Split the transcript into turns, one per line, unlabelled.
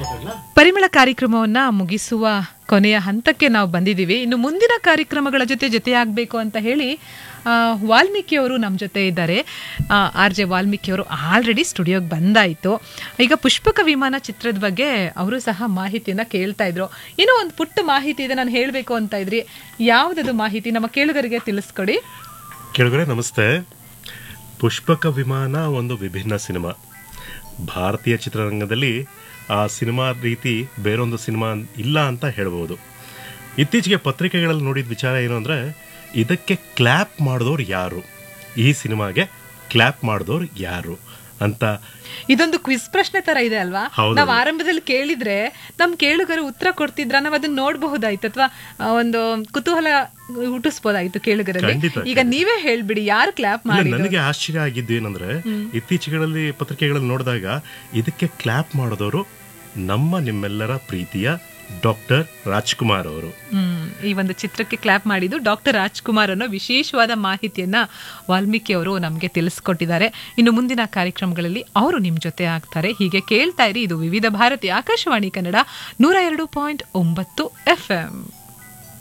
ಪರಿಮಳ ಕಾರ್ಯಕ್ರಮವನ್ನ ಮುಗಿಸುವ ಕೊನೆಯ ಹಂತಕ್ಕೆ ನಾವು ಬಂದಿದ್ದೀವಿ ಇನ್ನು ಮುಂದಿನ ಕಾರ್ಯಕ್ರಮಗಳ ಜೊತೆ ಜೊತೆಯಾಗಬೇಕು ಅಂತ ಹೇಳಿ ಆ, ವಾಲ್ಮೀಕಿ ಅವರು ನಮ್ಮ ಜೊತೆ ಇದ್ದಾರೆ ಆರ್ ಜೆ ವಾಲ್ಮೀಕಿ ಅವರು ಆಲ್ರೆಡಿ ಸ್ಟುಡಿಯೋಗೆ ಬಂದಾಯಿತು ಈಗ ಪುಷ್ಪಕ ವಿಮಾನ ಚಿತ್ರದ ಬಗ್ಗೆ ಅವರು ಸಹ ಮಾಹಿತಿಯನ್ನು ಕೇಳ್ತಾ ಇದ್ರು ಇನ್ನೂ ಒಂದು ಪುಟ್ಟ ಮಾಹಿತಿ ಇದೆ ನಾನು ಹೇಳಬೇಕು ಅಂತ ಇದ್ರಿ ಯಾವುದದು ಮಾಹಿತಿ ನಮ್ಮ ಕೇಳುಗರಿಗೆ ತಿಳಿಸ್ಕೊಡಿ
ಕೆಳಗಡೆ ನಮಸ್ತೆ ಪುಷ್ಪಕ ವಿಮಾನ ಒಂದು ವಿಭಿನ್ನ ಸಿನಿಮಾ ಭಾರತೀಯ ಚಿತ್ರರಂಗದಲ್ಲಿ ಆ ಸಿನಿಮಾ ರೀತಿ ಬೇರೊಂದು ಸಿನಿಮಾ ಇಲ್ಲ ಅಂತ ಹೇಳ್ಬೋದು ಇತ್ತೀಚೆಗೆ ಪತ್ರಿಕೆಗಳಲ್ಲಿ ನೋಡಿದ ವಿಚಾರ ಏನು ಅಂದರೆ ಇದಕ್ಕೆ ಕ್ಲ್ಯಾಪ್ ಮಾಡಿದವ್ರು ಯಾರು ಈ ಸಿನಿಮಾಗೆ ಕ್ಲ್ಯಾಪ್ ಮಾಡಿದವ್ರು ಯಾರು ಅಂತ
ಇದೊಂದು ಕ್ವಿಸ್ ಪ್ರಶ್ನೆ ತರ ಇದೆ ಅಲ್ವಾ
ಹೌದು.
ನಾವು ಆರಂಭದಲ್ಲಿ ಕೇಳಿದ್ರೆ ನಮ್ ಕೇಳುಗರು ಉತ್ತರ ಕೊಡ್ತಿದ್ರ ನಾವ್ ಅದನ್ನ ನೋಡಬಹುದಾಯ್ತು ಅಥವಾ ಒಂದು ಕುತೂಹಲ ಹುಟ್ಟಿಸ್ಬೋದಾಯ್ತು ಕೇಳುಗರಲ್ಲಿ
ಖಂಡಿತ,
ಈಗ ನೀವೇ ಹೇಳ್ಬಿಡಿ ಯಾರು ಕ್ಲಾಪ್
ಇಲ್ಲ,
ಮಾಡಿ
ನನಗೆ ಆಶ್ಚರ್ಯ ಆಗಿದ್ದು ಏನಂದ್ರೆ ಇತ್ತೀಚೆಗಳಲ್ಲಿ ಪತ್ರಿಕೆಗಳಲ್ಲಿ ನೋಡಿದಾಗ ಇದಕ್ಕೆ ಕ್ಲ್ಯಾಪ್ ಮಾಡಿದವರು ನಮ್ಮ ನಿಮ್ಮೆಲ್ಲರ ಪ್ರೀತಿಯ ಡಾಕ್ಟರ್ ರಾಜ್ಕುಮಾರ್ ಅವರು
ಹ್ಮ್ ಈ ಒಂದು ಚಿತ್ರಕ್ಕೆ ಕ್ಲಾಪ್ ಮಾಡಿದ್ದು ಡಾಕ್ಟರ್ ರಾಜ್ಕುಮಾರ್ ಅನ್ನೋ ವಿಶೇಷವಾದ ಮಾಹಿತಿಯನ್ನ ವಾಲ್ಮೀಕಿ ಅವರು ನಮಗೆ ತಿಳಿಸ್ಕೊಟ್ಟಿದ್ದಾರೆ ಇನ್ನು ಮುಂದಿನ ಕಾರ್ಯಕ್ರಮಗಳಲ್ಲಿ ಅವರು ನಿಮ್ ಜೊತೆ ಆಗ್ತಾರೆ ಹೀಗೆ ಕೇಳ್ತಾ ಇರಿ ಇದು ವಿವಿಧ ಭಾರತಿ ಆಕಾಶವಾಣಿ ಕನ್ನಡ ನೂರ ಎರಡು ಪಾಯಿಂಟ್ ಒಂಬತ್ತು ಎಫ್ ಎಂ